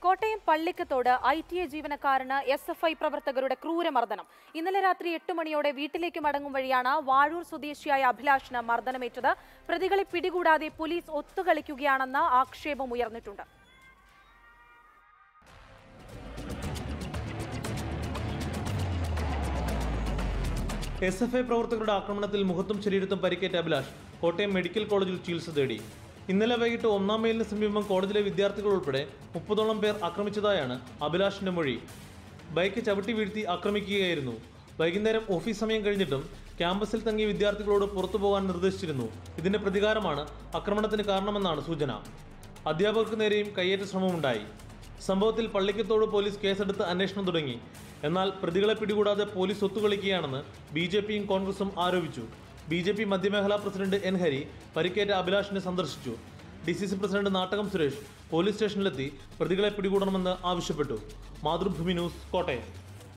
Kottayam Pallikkathodu I T I ജീവനക്കാരന് S F I പ്രവർത്തകരുടെ ക്രൂരമർദ്ദനം ഇന്നലെ രാത്രി എട്ട് മണിയോടെ വീട്ടിലേക്ക് മടങ്ങും വഴിയാണ് വാഴൂർ സ്വദേശിയായ അഭിലാഷിന് മർദ്ദനമേറ്റത് പ്രതികളെ പിടികൂടാതെ പോലീസ് ഒത്തുകളിക്കുകയാണെന്ന ആക്ഷേപം ഉയർന്നിട്ടുണ്ട് എസ് എഫ് ഐ പ്രവർത്തകരുടെ ആക്രമണത്തിൽ മുഖത്തും ശരീരത്തും പരിക്കേറ്റ അഭിലാഷ് കോട്ടയം മെഡിക്കൽ കോളേജിൽ ചികിത്സ തേടി ഇന്നലെ വൈകിട്ട് ഒന്നാം മൈലിന് സമീപം കോളേജിലെ വിദ്യാർത്ഥികൾ ഉൾപ്പെടെ മുപ്പതോളം പേർ ആക്രമിച്ചതായാണ് അഭിലാഷിന്റെ മൊഴി ബൈക്ക് ചവിട്ടി വീഴ്ത്തി ആക്രമിക്കുകയായിരുന്നു വൈകുന്നേരം ഓഫീസ് സമയം കഴിഞ്ഞിട്ടും ക്യാമ്പസിൽ തങ്ങിയ വിദ്യാർത്ഥികളോട് പുറത്തു പോകാൻ നിർദ്ദേശിച്ചിരുന്നു ഇതിന്റെ പ്രതികാരമാണ് ആക്രമണത്തിന് കാരണമെന്നാണ് സൂചന അധ്യാപകർക്ക് നേരെയും കയ്യേറ്റ ശ്രമമുണ്ടായി സംഭവത്തിൽ പള്ളിക്കത്തോട് പോലീസ് കേസെടുത്ത് അന്വേഷണം തുടങ്ങി എന്നാൽ പ്രതികളെ പിടികൂടാതെ പോലീസ് ഒത്തുകളിക്കുകയാണെന്ന് ബി ജെ പിയും കോൺഗ്രസും ആരോപിച്ചു ബി ജെ പി മധ്യമേഖലാ പ്രസിഡന്റ് എൻ ഹരി പരിക്കേറ്റ അഭിലാഷിനെ സന്ദർശിച്ചു D C C president Nattakam Suresh police സ്റ്റേഷനിലെത്തി പ്രതികളെ പിടികൂടണമെന്ന് ആവശ്യപ്പെട്ടു മാതൃഭൂമി ന്യൂസ് കോട്ടയം